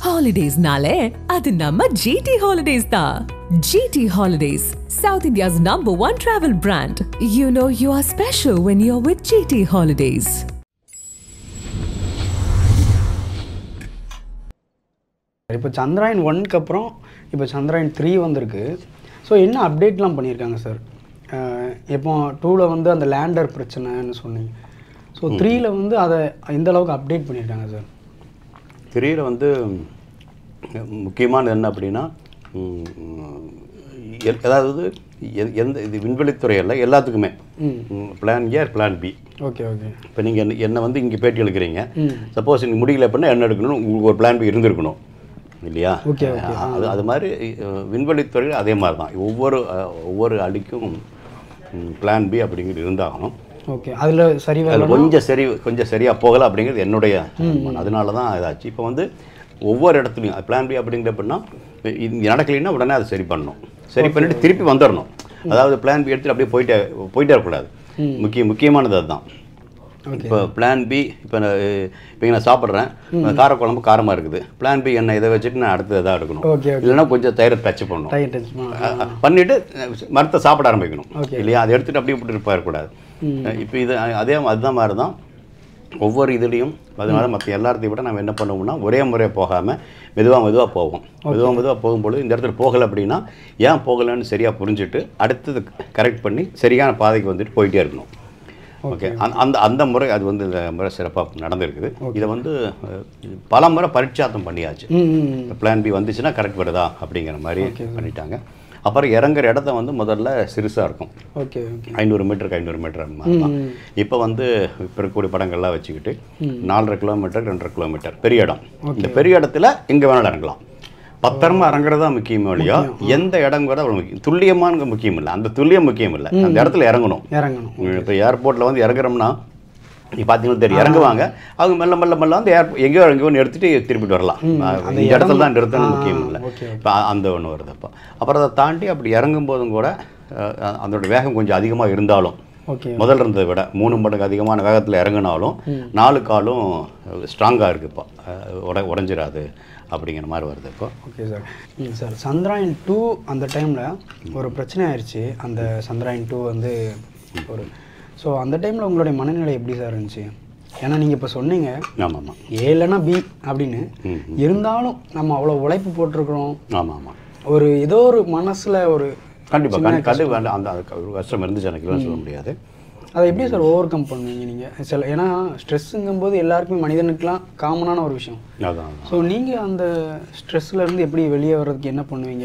ஹாலிடேஸ்னாலே அது நம்ம ஜிடி ஹாலிடேஸ் தான் GT holidays South India's number one travel brand you know you are special when you are with GT holidays இப்போ சந்திராயன் ஒன்க்கு அப்புறம் இப்போ சந்திராயன் த்ரீ வந்திருக்கு ஸோ என்ன அப்டேட்லாம் பண்ணியிருக்காங்க சார் இப்போ டூவில் வந்து அந்த லேண்டர் பிரச்சனைன்னு சொன்னீங்க ஸோ த்ரீல வந்து அதை எந்த அளவுக்கு அப்டேட் பண்ணியிருக்காங்க சார் திரியில் வந்து முக்கியமானது என்ன அப்படின்னா ம், எ- அதாவது எ- எந்த இது விண்வெளித்துறை அல்ல எல்லாத்துக்குமே plan A plan B okay okay இப்போ நீங்கள் என்ன என்னை வந்து இங்கே பேட்டி எடுக்கிறீங்க சப்போஸ் நீங்கள் முடியல அப்படின்னா என்ன எடுக்கணும் உங்களுக்கு ஒரு பிளான் பி இருந்திருக்கணும் இல்லையா Okay, அது அது மாதிரி அஹ், விண்வெளித்துறையில் அதே மாதிரி தான் ஒவ்வொரு அஹ், ஒவ்வொரு அடிக்கும் பிளான் பி அப்படிங்கிறது இருந்தாகணும் ஓகே அதில் சரி வரல அதில் கொஞ்சம் சரி கொஞ்சம் சரியாக போகலை அப்படிங்கிறது என்னுடைய அனுமானம். அதனால தான் இதாச்சு இப்போ வந்து ஒவ்வொரு இடத்துலையும் பிளான் பி அப்படிங்கிற அப்படின்னா இது நடக்கலைன்னா உடனே அதை சரி பண்ணணும் சரி பண்ணிட்டு திருப்பி வந்துடணும் அதாவது பிளான் பி எடுத்துட்டு அப்படியே போயிட்டே போயிட்டே இருக்கக்கூடாது முக்கிய முக்கியமானது அதுதான் இப்போ பிளான் பி இப்போ நான் இப்போ நான் சாப்பிட்றேன் காரக்குழம்பு காரமாக இருக்குது பிளான் பி என்ன இதை வச்சுட்டு நான் அடுத்து இதாக எடுக்கணும் Okay, இல்லைன்னா கொஞ்சம் தயிரை டச் பண்ணணும் டயட் டச் அஹ் அஹ் பண்ணிட்டு அஹ் மரத்தை சாப்பிட ஆரம்பிக்கணும் Okay. இல்லையா அதை எடுத்துட்டு அப்படியே விட்டுட்டு போயிடக்கூடாது இப்போ இது அஹ் அதே அதுதான் மாதிரி தான் ஒவ்வொரு இதுலேயும் அதனால மற்ற எல்லாத்தையும் விட நம்ம என்ன பண்ணுவோம்னா ஒரே முறையாக போகாமல் மெதுவாக மெதுவாக போவோம் மெதுவாக மெதுவாக போகும்பொழுது இந்த இடத்துல போகலை அப்படின்னா ஏன் போகலைன்னு சரியாக புரிஞ்சுட்டு அடுத்தது கரெக்ட் பண்ணி சரியான பாதைக்கு வந்துட்டு போயிட்டே இருக்கணும் ஓகே அந்த அந்த முறை அது வந்து இந்த முறை சிறப்பாக நடந்திருக்குது இதை வந்து அஹ், பல முறை பரிட்சாத்தம் பண்ணியாச்சு ம் ம் பிளான் பி வந்துச்சுன்னா கரெக்ட் வருதா அப்படிங்கிற மாதிரி பண்ணிட்டாங்க அப்புறம் இறங்குற இடத்த வந்து முதல்ல சிறுசாக இருக்கும் ஓகே ஓகே ஐநூறு மீட்டருக்கு ஐநூறு மீட்டர் இப்போ வந்து இப்போ இருக்கக்கூடிய படங்கள்லாம் வச்சுக்கிட்டு நாலரை கிலோமீட்டர் ரெண்டரை கிலோமீட்டர் பெரிய இடம் இந்த பெரிய இடத்துல எங்கே வேணாலும் இறங்கலாம் பத்திரமா இறங்குறது தான் முக்கியமே ஒழியோ எந்த இடங்கிறது அவ்வளோ முக்கியம் துல்லியமான முக்கியம் இல்லை அந்த துல்லியம் முக்கியம் இல்லை அந்த இடத்துல இறங்கணும் இறங்கணும் இப்போ ஏர்போர்ட்டில் வந்து இறங்குறோம்னா நீ பார்த்தீங்கன்னா தெரியும் இறங்குவாங்க அவங்க மெல்ல மெல்ல மெல்ல வந்து ஏர் எங்கேயோ எங்கேயோ நிறுத்திட்டு திருப்பிட்டு வரலாம் இந்த இடத்துல தான் நிறுத்தணும் முக்கியம் இல்லை இப்போ அந்த ஒன்று வருது அப்போ அப்புறம் அதை தாண்டி அப்படி இறங்கும் போதும் கூட அஹ், அதோட வேகம் கொஞ்சம் அதிகமாக இருந்தாலும் ஓகே முதல்ல இருந்ததை விட மூணு மடங்கு அதிகமான வேகத்தில் இறங்கினாலும் நாலு காலும் ஸ்ட்ராங்காக இருக்குது இப்போ அஹ், உட உடஞ்சிராது அப்படிங்கிற மாதிரி வருது இப்போ ஓகே சார் ம் சார் சந்திராயன் டூ அந்த டைமில் ஒரு பிரச்சனை ஆயிடுச்சு அந்த சந்திராயன் டூ வந்து ஒரு ஸோ அந்த டைமில் உங்களுடைய மனநிலை எப்படி சார் இருந்துச்சு ஏன்னா நீங்கள் இப்போ சொன்னீங்க ஆமாம் ஆமாம் ஏ இல்லைன்னா பி அப்படின்னு இருந்தாலும் நம்ம அவ்வளோ உழைப்பு போட்டிருக்கிறோம் ஆமாம் ஆமாம் ஒரு ஏதோ ஒரு மனசில் ஒரு கண்டிப்பாக கண்டி கண்டு வேண்டாம் அந்த அது ஒரு கஷ்டம் இருந்துச்சு எனக்கு இல்லைன்னு சொல்ல முடியாது அதை எப்படி சார் ஓவர் கம் பண்ணுவீங்க நீங்கள் சில ஏன்னா ஸ்ட்ரெஸ்ஸுங்கும்போது எல்லாருக்குமே மனிதனுக்கெலாம் காமனான ஒரு விஷயம் அதான் அதான். ஸோ நீங்கள் அந்த ஸ்ட்ரெஸ்ல இருந்து எப்படி வெளியே வர்றதுக்கு என்ன பண்ணுவீங்க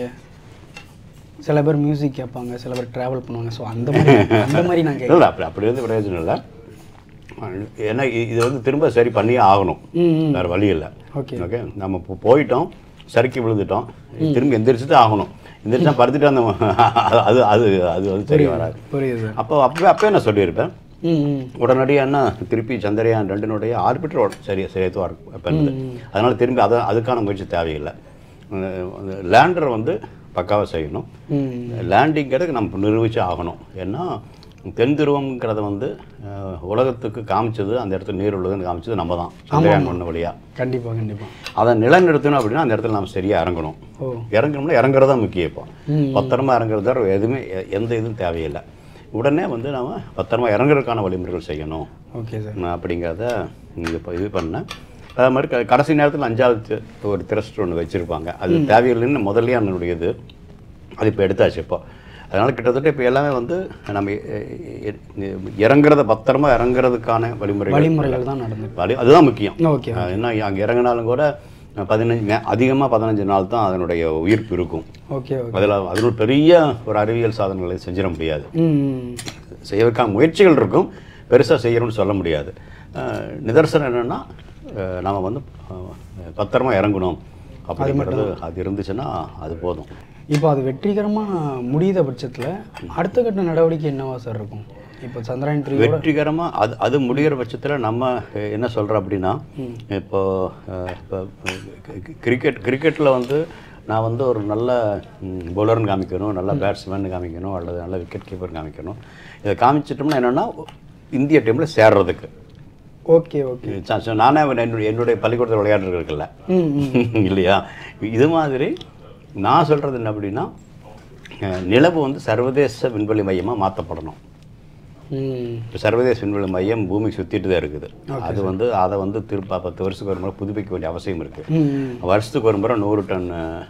சில பேர் மியூசிக் கேட்பாங்க சில பேர் ட்ராவல் பண்ணுவாங்க ஸோ அந்த மாதிரி அந்த மாதிரி நான் கேட்குறேன் இல்லை அப்படி அப்படி இருந்து பிரயோஜனம் இல்லை ஏன்னா இ- இது வந்து திரும்ப சரி பண்ணியே ஆகணும் வேறு வழி இல்லை Okay. ஓகே நம்ம இப்போ போயிட்டோம் சறுக்கி விழுந்துட்டோம் திரும்ப எந்திரிச்சு தான் ஆகணும் எந்திரிச்சா படுத்துட்டு அந்த அது அது அது வந்து சரி வராது புரியுது சார் அப்போ அப்பவே அப்பவே நான் சொல்லியிருப்பேன் ம் ம் உடனடியாக என்ன திருப்பி சந்திரயான் ரெண்டினுடைய ஆர்பிட்டர் சரி சரியாக பண்ணுது அதனால திரும்பி அதை அதுக்கான முயற்சி தேவையில்லை லேண்டரை வந்து பக்காவாக செய்யணும் ம் லேண்டிங்கிறதுக்கு நம்ம நிரூபிச்சு ஆகணும் ஏன்னா தென் துருவம்ங்கிறத வந்து அஹ், உலகத்துக்கு காமிச்சது அந்த இடத்துல நீர் உள்ளதுன்னு காமிச்சது நம்ம தான் சந்திரயான் ஒன்று வழியாக கண்டிப்பாக கண்டிப்பாக அதை நிலைநிறுத்தணும் அப்படின்னா அந்த இடத்துல நம்ம சரியாக இறங்கணும் ஓ இறங்கணும்னா இறங்குறது தான் முக்கியம் இப்போ பத்திரமா இறங்குறது தவிர எதுவுமே எ- எந்த இதுவும் தேவையில்லை உடனே வந்து நம்ம பத்திரமா இறங்குறதுக்கான வழிமுறைகள் செய்யணும் ஓகே சார் நான் அப்படிங்கிறத இது இப்போ இது பண்ணேன் அதே மாதிரி க- கடைசி நேரத்தில் அஞ்சாவது தி- ஒரு திரஸ்ட் ஒன்று வச்சுருப்பாங்க அது தேவையில்லைன்னு முதல்லயே என்னுடைய இது அது இப்போ எடுத்தாச்சு இப்போ அதனால் கிட்டத்தட்ட இப்போ எல்லாமே வந்து நம்ம எ- எ- எ- இறங்குறத பத்திரமா இறங்குறதுக்கான வழிமுறைகள் வழிமுறைகள் தான் நடந்தது வழி அதுதான் முக்கியம் ஓகே அஹ் என்ன அங்கே இறங்கினாலும் கூட அஹ், பதினஞ்சு அதிகமாக பதினஞ்சு நாள் தான் அதனுடைய உயிர்ப்பு இருக்கும் ஓகே ஓகே அதில் அதில் ஒரு பெரிய ஒரு அறிவியல் சாதனைகளை செஞ்சிட முடியாது ம் ம் செய்வதற்கான முயற்சிகள் இருக்கும் பெருசாக செய்யணும்னு சொல்ல முடியாது அஹ், நிதர்சனம் என்னென்னா நம்ம வந்து அஹ், பத்திரமா இறங்கணும் அப்படிங்கிறது அது இருந்துச்சுன்னா அது போதும் இப்போ அது வெற்றிகரமாக முடியுத பட்சத்தில் அடுத்த கட்ட நடவடிக்கை என்னவா சார் இருக்கும் இப்போ சந்திராயன் த்ரீ வெற்றிகரமாக அது அது முடிகிற பட்சத்தில் நம்ம அஹ், என்ன சொல்கிறோம் அப்படின்னா இப்போ அஹ், இப்போ கிரிக்கெட் கிரிக்கெட்டில் வந்து நான் வந்து ஒரு நல்ல பவுலர்னு காமிக்கணும் நல்ல பேட்ஸ்மேன் காமிக்கணும் அல்லது நல்ல விக்கெட் கீப்பர் காமிக்கணும் இதை காமிச்சிட்டோம்னா என்னென்னா இந்திய டீமில் சேர்றதுக்கு ஓகே ஓகே ச- ச- நானே அவன் என்னுடைய என்னுடைய பள்ளிக்கூடத்தில் விளையாடுறது இருக்குல்ல ம் ம் இல்லையா இது மாதிரி நான் சொல்கிறது என்ன அப்படின்னா அஹ், நிலவு வந்து சர்வதேச விண்வெளி மையமாக மாற்றப்படணும் ம் இப்போ சர்வதேச விண்வெளி மையம் பூமி சுற்றிட்டு தான் இருக்குது அது வந்து அதை வந்து திருப்ப பத்து வருஷத்துக்கு ஒரு முறை புதுப்பிக்க வேண்டிய அவசியம் இருக்குது ம் ம் வருஷத்துக்கு ஒரு முறை நூறு டன்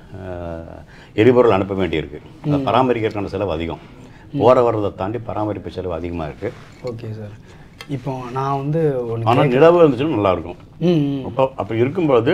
அஹ், எரிபொருள் அனுப்ப வேண்டியிருக்கு அதை பராமரிக்கிறதுக்கான செலவு அதிகம் போகிற வர்றதை தாண்டி பராமரிப்பு செலவு அதிகமாக இருக்குது ஓகே சார் இப்போ நான் வந்து ஒன்று ஆனால் நிலவு இருந்துச்சுன்னா நல்லாயிருக்கும் ம் ம் அப்போ அப்போ இருக்கும்போது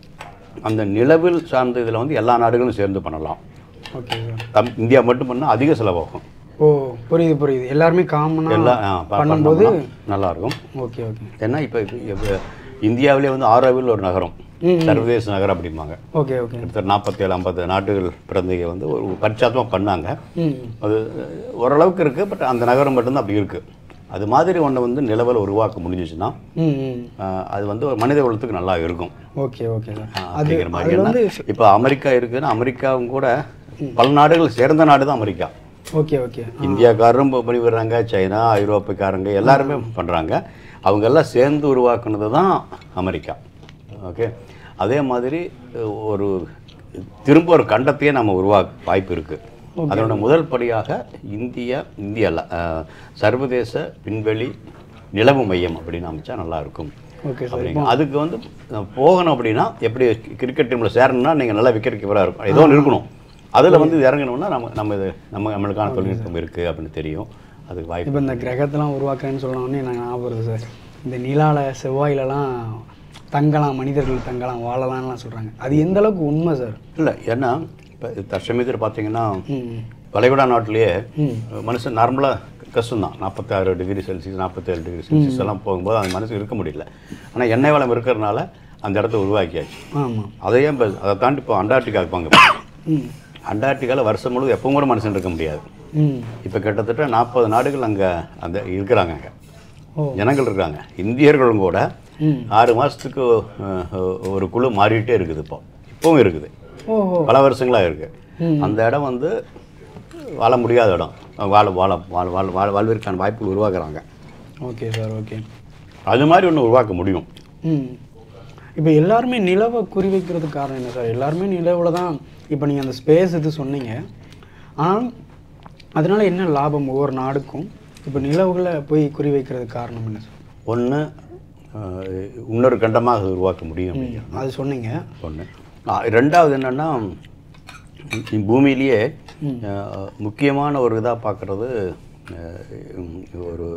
அந்த நிலவில் சார்ந்த இதில் வந்து எல்லா நாடுகளும் சேர்ந்து பண்ணலாம் ஓகே சார் தம் இந்தியா மட்டும் பண்ணால் அதிக செலவாகும் ஓ புரியுது புரியுது எல்லாருமே காமனாக எல்லாம் ஆ, ப- பண்ணும்போது பண்ணோம்னா நல்லாயிருக்கும் ஓகே ஓகே ஏன்னா இப்போ இப்போ இந்தியாவிலே வந்து ஆரோவில் ஒரு நகரம் சர்வதேச நகரம் அப்படிம்பாங்க ஓகே ஓகே கிட்டத்தட்ட நாற்பத்தேழு ஐம்பது நாடுகள் பிறந்தவங்க வந்து ஒரு பரிச்சாத்தமாக பண்ணாங்க ம் அது ஓரளவுக்கு இருக்குது பட் அந்த நகரம் மட்டும்தான் அப்படி இருக்குது அது மாதிரி ஒன்றை வந்து நிலவில் உருவாக்க முடிஞ்சிச்சுன்னா ம் ம் ஆஹ், அது வந்து ஒரு மனித குலத்துக்கு நல்லா இருக்கும் ஓகே ஓகே சார் ஆஹ், அது அப்படிங்கிற மாதிரி அதில் ஏன்னா, வந்து இப்போ அமெரிக்கா இருக்குன்னா அமெரிக்காவும் கூட பல நாடுகள் சேர்ந்த நாடு தான் அமெரிக்கா ஓகே ஓகே இந்தியாக்காரரும் ப- பண்ணி வர்றாங்க சைனா ஐரோப்பியக்காரங்க எல்லாருமே பண்ணுறாங்க அவங்க எல்லாம் சேர்ந்து உருவாக்குனது தான் அமெரிக்கா ஓகே அதே மாதிரி அஹ், ஒரு திரும்ப ஒரு கண்டத்தையே நம்ம உருவாக்க வாய்ப்பு இருக்குது அதோட முதல் படியாக இந்தியா இந்தியா அல்ல அஹ், சர்வதேச விண்வெளி நிலவு மையம் அப்படின்னு அமைச்சா நல்லா இருக்கும் ஓகே சார் அப்படிங்க அதுக்கு வந்து அஹ், போகணும் அப்படின்னா எப்படி கிரிக்கெட் டீமில் சேரணும்னா நீங்கள் நல்லா விக்கெட் கீப்பராக இருக்கும் ஏதோ ஒன்று இருக்கணும் அதில் வந்து இது இறங்கணும்னா நம்ம நம்ம இது நம்ம நம்மளுக்கான தொழில்நுட்பம் இருக்குது அப்படின்னு தெரியும் அதுக்கு வாய்ப்பு இப்போ இந்த கிரகத்தெல்லாம் உருவாக்குறேன்னு சொன்னோடனே எனக்கு ஞாபகம் வருது சார் இந்த நிலால செவ்வாயிலலாம் தங்கலாம் மனிதர்கள் தங்கலாம் வாழலாம்லாம் சொல்கிறாங்க அது எந்த அளவுக்கு உண்மை சார் இல்லை ஏன்னா இப்போ தற்சமயத்தில் பார்த்தீங்கன்னா ம் வளைகுடா நாட்டிலேயே மனுஷன் நார்மலாக கஷ்டம் தான் நாற்பத்தாறு டிகிரி செல்சியஸ் நாற்பத்தேழு டிகிரி செல்சியஸ் எல்லாம் போகும்போது அந்த மனுஷன் இருக்க முடியல ஆனால் எண்ணெய் வளம் இருக்கிறதுனால அந்த இடத்த உருவாக்கியாச்சு ஆமாம் அதையே இப்போ அதை தாண்டி இப்போ அண்டார்டிகா இருப்பாங்க ம் அண்டார்டிகாவில் வருஷம் முழுவதும் எப்பவும் கூட மனுஷன் இருக்க முடியாது ம் இப்போ கிட்டத்தட்ட நாற்பது நாடுகள் அங்கே அந்த இருக்கிறாங்க அங்கே ஓ ஜனங்கள் இருக்காங்க இந்தியர்களும் கூட ம் ஆறு மாதத்துக்கு ஒரு குழு மாறிட்டே இருக்குது இப்போ இப்போவும் இருக்குது ஓஹோ பல வருஷங்களாக இருக்குது அந்த இடம் வந்து வாழ முடியாத இடம் வாழ வாழ வாழ வாழ வாழ வாழ்விற்கான வாய்ப்புகள் உருவாக்குறாங்க ஓகே சார் ஓகே அது மாதிரி ஒன்று உருவாக்க முடியும் ம் இப்போ எல்லாருமே நிலவை குறி வைக்கிறதுக்கு காரணம் என்ன சார் எல்லாருமே நிலவில் தான் இப்போ நீங்கள் அந்த ஸ்பேஸ் இது சொன்னீங்க ஆனால் அதனால என்ன லாபம் ஒவ்வொரு நாடுக்கும் இப்போ நிலவுகளை போய் குறி வைக்கிறதுக்கு காரணம் என்ன சார் ஒன்று இன்னொரு கண்டமாக அது உருவாக்க முடியும் அப்படிங்கிறது அது சொன்னீங்க ஒன்று ரெண்டாவது என்னென்னா பூமியிலேயே அஹ், முக்கியமான ஒரு இதாக பார்க்குறது ஒரு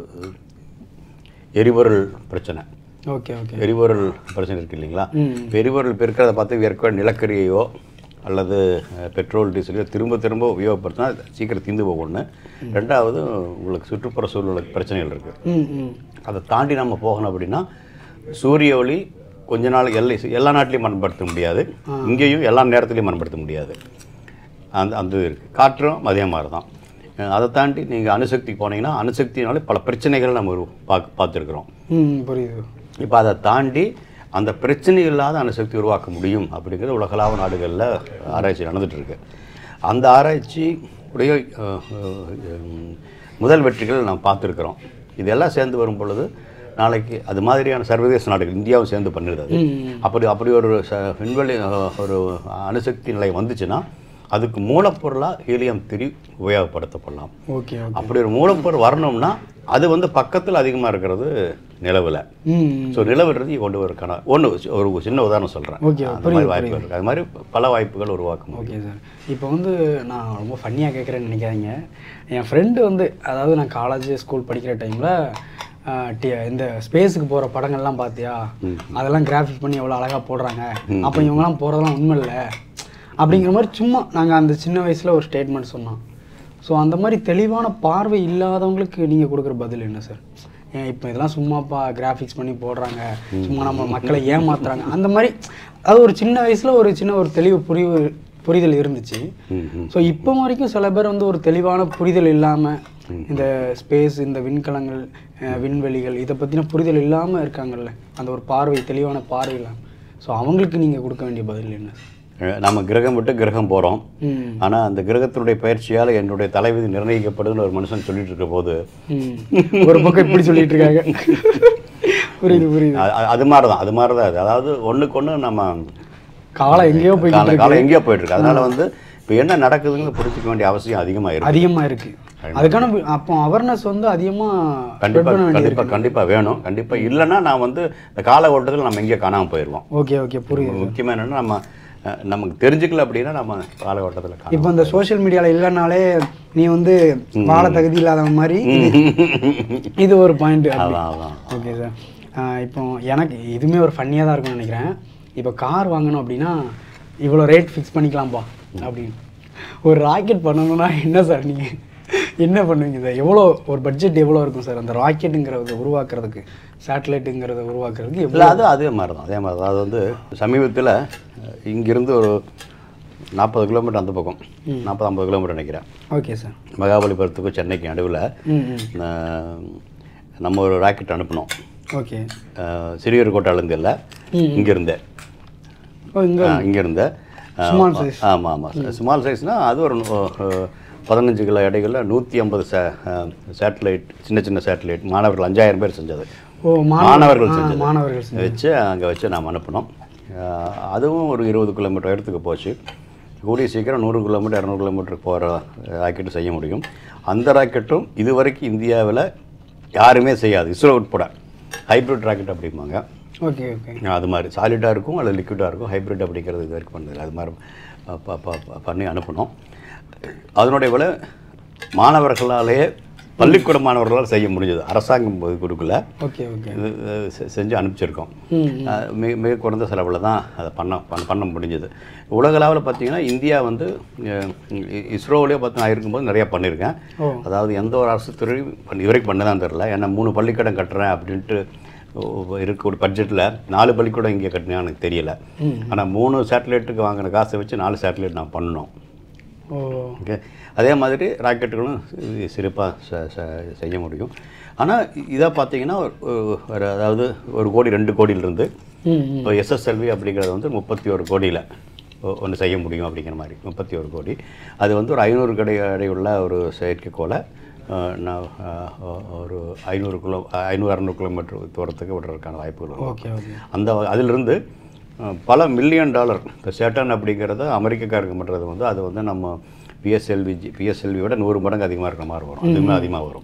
எரிபொருள் பிரச்சனை ஓகே ஓகே எரிபொருள் பிரச்சனை இருக்கு இல்லைங்களா ம். இப்போ எரிபொருள் இப்போ இருக்கிறத பார்த்து ஏற்கனவே நிலக்கரியையோ அல்லது அஹ், பெட்ரோல் டீசலையோ திரும்ப திரும்ப உபயோகப்படுத்தினா சீக்கிரம் தீந்து போகும் ஒன்று ரெண்டாவது உங்களுக்கு சுற்றுப்புற சூழ்நிலை பிரச்சனைகள் இருக்குது ம் ம் அதை தாண்டி நம்ம போகணும் அப்படின்னா சூரிய ஒளி கொஞ்ச நாள் எல்லா எல்லா நாட்டிலையும் பயன்படுத்த முடியாது இங்கேயும் எல்லா நேரத்துலையும் பயன்படுத்த முடியாது அந்த அந்த இது இருக்குது காற்றும் அதே மாதிரி தான் அஹ் அதை தாண்டி நீங்கள் அணுசக்திக்கு போனீங்கன்னா அணுசக்தினாலே பல பிரச்சனைகள் நம்ம ஒரு பார்க்க பார்த்துருக்குறோம் ம் புரியுது இப்போ அதை தாண்டி அந்த பிரச்சனை இல்லாத அணுசக்தி உருவாக்க முடியும் அப்படிங்கிறது உலகளாவ நாடுகளில் ஆராய்ச்சி நடந்துட்டு இருக்கு அந்த ஆராய்ச்சி உடைய அஹ், அஹ், முதல் வெற்றிகள் நாம் பார்த்துருக்குறோம் இதெல்லாம் சேர்ந்து வரும் பொழுது நாளைக்கு அது மாதிரியான சர்வதேச நாடுகள் இந்தியாவும் சேர்ந்து பண்ணிடுது அது. அப்படி அப்படி ஒரு ச விண்வெளி அஹ், ஒரு அணுசக்தி நிலையம் வந்துச்சுன்னா அதுக்கு மூலப்பொருளாக ஹீலியம் திரி உபயோகப்படுத்தப்படலாம் ஓகே ஓகே அப்படி ஒரு மூலப்பொருள் வரணும்னா அது வந்து பக்கத்தில் அதிகமாக இருக்கிறது நிலவில் ம் ஸோ நிலவுறது கொண்டு வரக்கான ஒன்று ஒரு சின்ன உதாரணம் சொல்கிறேன் Okay, அந்த மாதிரி வாய்ப்புகள் இருக்குது அது மாதிரி பல வாய்ப்புகள் உருவாக்க முடியும் ஓகே சார் இப்போ வந்து நான் ரொம்ப ஃபன்னியாக கேட்குறேன்னு நினைக்காதீங்க என் ஃப்ரெண்டு வந்து அதாவது நான் காலேஜ் ஸ்கூல் படிக்கிற டைமில் இந்த ஸ்பேஸுக்கு போகிற படங்கள்லாம் பார்த்தியா அதெல்லாம் கிராஃபிக் பண்ணி எவ்வளோ அழகாக போடுறாங்க அப்போ இவங்கெல்லாம் போகிறதெல்லாம் உண்மை இல்லை அப்படிங்கிற மாதிரி சும்மா நாங்கள் அந்த சின்ன வயசில் ஒரு ஸ்டேட்மெண்ட் சொன்னோம் ஸோ அந்த மாதிரி தெளிவான பார்வை இல்லாதவங்களுக்கு நீங்கள் கொடுக்குற பதில் என்ன சார் ஏன் இப்போ இதெல்லாம் சும்மாப்பா கிராஃபிக்ஸ் பண்ணி போடுறாங்க சும்மா நம்ம மக்களை ஏமாத்துறாங்க அந்த மாதிரி அது ஒரு சின்ன வயசில் ஒரு சின்ன ஒரு தெளிவு புரிவு புரிதல் இருந்துச்சு ம், ம். ஸோ இப்போ வரைக்கும் சில பேர் வந்து ஒரு தெளிவான புரிதல் இல்லாமல் இந்த ஸ்பேஸ் இந்த விண்கலங்கள் அஹ், விண்வெளிகள் இதை பற்றின புரிதல் இல்லாமல் இருக்காங்கல்ல அந்த ஒரு பார்வை தெளிவான பார்வை இல்லாமல் ஸோ அவங்களுக்கு நீங்கள் கொடுக்க வேண்டிய பதில் என்ன அஹ் நம்ம கிரகம் விட்டு கிரகம் போகிறோம் ம் ஆனால் அந்த கிரகத்தினுடைய பயிற்சியால் என்னுடைய தலைவிதி நிர்ணயிக்கப்படுதுன்னு ஒரு மனுஷன் சொல்லிட்டு இருக்க போது ம். ஒரு பக்கம் இப்படி சொல்லிட்டு இருக்காங்க புரியுது புரியுது அ- அ- அது மாதிரி தான் அது மாதிரி தான் அது அதாவது ஒண்ணுக்கு ஒண்ணு நம்ம காலம் எங்கேயோ போய்கிட்டு கால இருக்கு காலம் எங்கேயோ போயிட்டு இருக்கு அதனால வந்து இப்போ என்ன நடக்குதுன்னு புரிஞ்சுக்க வேண்டிய அவசியம் அதிகமாக இருக்கு அதிகமா இருக்கு அதுக்கான வி- அப்போ அவேர்னஸ் வந்து அதிகமா ஸ்ப்ரெட் கண்டிப்பா பண்ண வேண்டியது கண்டிப்பா கண்டிப்பா வேணும் கண்டிப்பா இல்லைன்னா நான் வந்து இந்த கால ஓட்டத்தில் நம்ம எங்கேயோ காணாம போயிடுவோம் ஓகே ஓகே புரியுது முக்கியமாக என்னன்னா நம்ம அஹ், நமக்கு தெரிஞ்சுக்கல அப்படின்னா நம்ம கால ஓட்டத்தில் காணாம இப்போ இந்த சோஷியல் மீடியால இல்லைனாலே நீ வந்து வாழ தகுதி இல்லாத மாதிரி இது- இது ஒரு பாயிண்ட் அதான் அதான் ஓகே சார் இப்போ எனக்கு இதுவுமே ஒரு ஃபன்னியாக தான் இருக்கும்னு நினைக்கிறேன் இப்போ கார் வாங்கணும் அப்படின்னா இவ்வளோ ரேட் ஃபிக்ஸ் பண்ணிக்கலாம்ப்பா அப்படின்னு ஒரு ராக்கெட் பண்ணணும்னா என்ன சார் நீங்கள் என்ன பண்ணுவீங்க சார் எவ்வளோ ஒரு பட்ஜெட் எவ்வளோ இருக்கும் சார் அந்த ராக்கெட்டுங்கிறத உருவாக்குறதுக்கு சேட்டலைட்டுங்கிறத உருவாக்குறதுக்கு எவ்வளோ இல்லை அது அதே மாதிரி தான் அதே மாதிரி தான் அது வந்து சமீபத்தில் இங்கிருந்து ஒரு நாற்பது கிலோமீட்டர் அந்த பக்கம் நாற்பது ஐம்பது கிலோமீட்டர் நினைக்கிறேன் ஓகே சார் மகாபலிபுரத்துக்கும் சென்னைக்கு நடுவில் ம் ம் நம்ம ஒரு ராக்கெட் அனுப்பினோம் ஓகே அஹ், சிறியர் கோட்டாலேருந்து இல்லை இங்கிருந்தே ஓ இங்கே இங்கிருந்தே Small size. ஆமாம் ஆமாம் ஸ்மால் சைஸ்னால் அது ஒரு நூ- அஹ், பதினஞ்சு கிலோ எடைகளில் நூற்றி ஐம்பது சே சேட்டலைட் சின்ன சின்ன சேட்டலைட் மாணவர்கள் அஞ்சாயிரம் பேர் செஞ்சது ஓ மாணவர்கள் ஆ, செஞ்சது மாணவர்கள் செஞ்சது. வச்சு அங்கே வச்சு நாம் அனுப்பினோம் அஹ், அதுவும் ஒரு இருபது கிலோமீட்டர் இடத்துக்கு போச்சு கூடிய சீக்கிரம் நூறு கிலோமீட்டர் இரநூறு கிலோமீட்டர் போகிற ராக்கெட்டு செய்ய முடியும் அந்த ராக்கெட்டும் இது வரைக்கும் இந்தியாவில் யாருமே செய்யாது இஸ்ரோ உட்பட ஹைப்ரிட் ராக்கெட் அப்படிம்பாங்க ஓகே ஓகே அது மாதிரி சாலிடாக இருக்கும் அல்லது லிக்விடாக இருக்கும் ஹைப்ரிட் அப்படிங்கிறது இது வரைக்கும் பண்ணதில்லை அது மாதிரி ப- ப- ப- பண்ணி அனுப்பணும் அதனுடைய விலை மாணவர்களாலேயே பள்ளிக்கூட மாணவர்களால் செய்ய முடிஞ்சது அரசாங்கம் இது கொடுக்கல ஓகே ஓகே இது இது செ- செஞ்சு அனுப்பிச்சிருக்கோம் ம் அஹ் மிக மிக குறைந்த செலவில் தான் அதை பண்ண பண்ண பண்ண முடிஞ்சது உலகளவில் பார்த்தீங்கன்னா இந்தியா வந்து அஹ், இ- இஸ்ரோவிலே பார்த்து நான் இருக்கும்போது நிறையா பண்ணியிருக்கேன் ஓ. அதாவது எந்த ஒரு அரசு துறையும் பண்ணி இதுவரைக்கும் பண்ணதான் தெரில ஏன்னா மூணு பள்ளிக்கூடம் கட்டுறேன் அப்படின்ட்டு ஓ- இருக்க ஒரு பட்ஜெட்டில் நாலு பள்ளிக்கூடம் இங்கே கட்டினா எனக்கு தெரியல ஆனால் மூணு சேட்டலைட்டுக்கு வாங்கின காசை வச்சு நாலு சேட்டலைட் நான் பண்ணோம் ஓ ஓகே அதே மாதிரி ராக்கெட்டுகளும் சிறப்பாக செய்ய முடியும் ஆனால் இதை பார்த்தீங்கன்னா ஒரு- ஒரு அதாவது ஒரு கோடி ரெண்டு கோடியிலிருந்து ம் ம் இப்போ எஸ்எஸ்எல்வி அப்படிங்கிறது வந்து முப்பத்தி ஒரு கோடியில் ஒன்று செய்ய முடியும் அப்படிங்கிற மாதிரி முப்பத்தி ஒரு கோடி அது வந்து ஒரு ஐநூறு கடை அடையுள்ள ஒரு செயற்கைக்கோளை அஹ், நான் அஹ், ஒரு ஐநூறு கிலோ ஐநூறு அறநூறு கிலோமீட்டர் தூரத்துக்கு விடுறதுக்கான வாய்ப்புகள் உண்டு. ஓகே ஓகே அந்த வ- அதிலிருந்து அஹ், பல மில்லியன் டாலர் இப்போ சேட்டன் அப்படிங்கிறத அமெரிக்காக்காரங்க பண்ணுறது வந்து அது வந்து நம்ம பிஎஸ்எல்வி பிஎஸ்எல்வி விட நூறு மடங்கு அதிகமாக இருக்கிற மாதிரி வரும் அதுவுமே அதிகமாக வரும்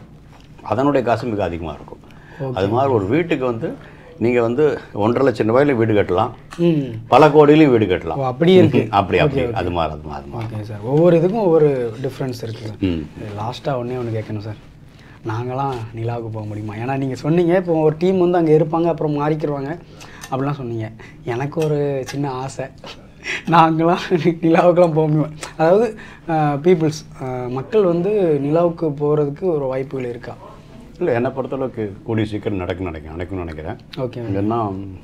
அதனுடைய காசு மிக அதிகமாக இருக்கும் அது மாதிரி ஒரு வீட்டுக்கு வந்து நீங்கள் வந்து ஒன்றரை லட்சம் ரூபாயில வீடு கட்டலாம் ம் பல கோடியிலையும் வீடு கட்டலாம் ஓ அப்படியே இருக்கு அப்படி அப்படி அது மாதிரி அது மாதிரி அது மாதிரி ஓகே சார் ஒவ்வொரு இதுக்கும் ஒவ்வொரு டிஃப்ரென்ஸ் இருக்குது ம் லாஸ்ட்டாக ஒன்றே ஒன்று கேட்கணும் சார் நாங்களாம் நிலாவுக்கு போக முடியுமா ஏன்னா நீங்கள் சொன்னீங்க இப்போ ஒரு டீம் வந்து அங்கே இருப்பாங்க அப்புறம் மாறிக்கிடுவாங்க அப்படிலாம் சொன்னீங்க எனக்கு ஒரு சின்ன ஆசை நாங்களாம் நிலாவுக்குலாம் போக முடியும் அதாவது பீப்புள்ஸ் மக்கள் வந்து நிலாவுக்கு போகிறதுக்கு ஒரு வாய்ப்புகள் இருக்கா இல்லை என்னை பொறுத்தளவுக்கு கூடிய சீக்கிரம் நடக்கும் நினைக்கிறேன் நடக்கும்னு நினைக்கிறேன் ஓகே ஏன்னா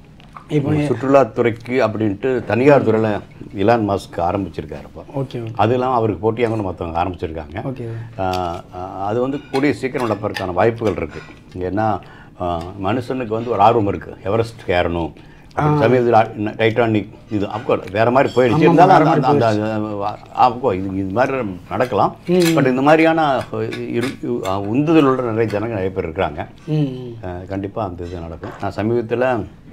இப்போ சுற்றுலாத்துறைக்கு அப்படின்ட்டு தனியார் துறையில் இலான் மாஸ்க் ஆரம்பிச்சிருக்காரு இப்போ ஓகே அது இல்லாமல் அவருக்கு போட்டியாக கூட மற்றவங்க ஆரம்பிச்சிருக்காங்க ஓகே ஆஹ் ஆஹ் அது வந்து கூடிய சீக்கிரம் நடப்பதற்கான வாய்ப்புகள் இருக்குது ஏன்னா ஆஹ் மனுஷனுக்கு வந்து ஒரு ஆர்வம் இருக்குது எவரெஸ்ட் ஏறணும் அப்படி சமீபத்தில் டைட்டானிக் இது அப்கோர்ஸ் வேற மாதிரி போயிடுச்சு இருந்தாலும் அந்த- அந்த அந்த அப்போ இது இது மாதிரி நடக்கலாம் பட் இந்த மாதிரியான இரு ஆஹ் உந்துதல் உள்ள நிறைய ஜனங்க நிறைய பேர் இருக்கிறாங்க ம் ம். கண்டிப்பாக அந்த இது நடக்கும் நான் சமீபத்தில்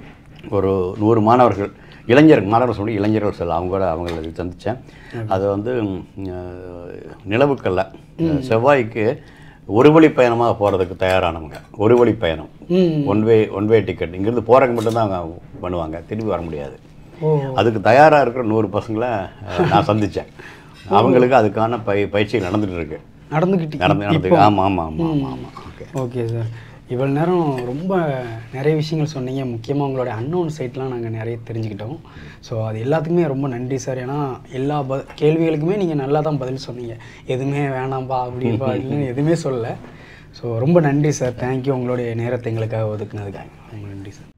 ஒரு நூறு மாணவர்கள் இளைஞர்கள் மாணவர்கள் சொல்லி இளைஞர்கள் செல்ல அவங்க கூட அவங்கள சந்தித்தேன் அது வந்து ம், அஹ், நிலவுக்கல்ல செவ்வாய்க்கு ஒரு வழி பயணமாக போகிறதுக்கு தயாரானவங்க ஒரு வழி பயணம் ம் one way one way ticket இங்கேருந்து போகிறக்கு மட்டும்தான் அவங்க பண்ணுவாங்க திரும்பி வர முடியாது ஓ அதுக்கு தயாராக இருக்கிற நூறு பசங்களை அஹ், நான் சந்தித்தேன் அவங்களுக்கு அதுக்கான பய பயிற்சி நடந்துட்டு இருக்கு நடந்துக்கிட்டு நடந்து நடந்து ஆமாம் ஆமாம் ஆமாம் ஆமாம் ஆமாம் ஓகே ஓகே சார் இவ்வளோ நேரம் ரொம்ப நிறைய விஷயங்கள் சொன்னீங்க முக்கியமாக உங்களுடைய அன்னோன் சைட்லாம் நாங்கள் நிறைய தெரிஞ்சுக்கிட்டோம் ஸோ அது எல்லாத்துக்குமே ரொம்ப நன்றி சார் ஏன்னா எல்லா ப கேள்விகளுக்குமே நீங்கள் நல்லா தான் பதில் சொன்னீங்க எதுவுமே வேணாம்பா அப்படிப்பா அப்படின்னு எதுவுமே சொல்லலை ஸோ ரொம்ப நன்றி சார் தேங்க்யூ உங்களுடைய நேரத்தை எங்களுக்காக ஒதுக்குனதுக்காக ரொம்ப நன்றி சார்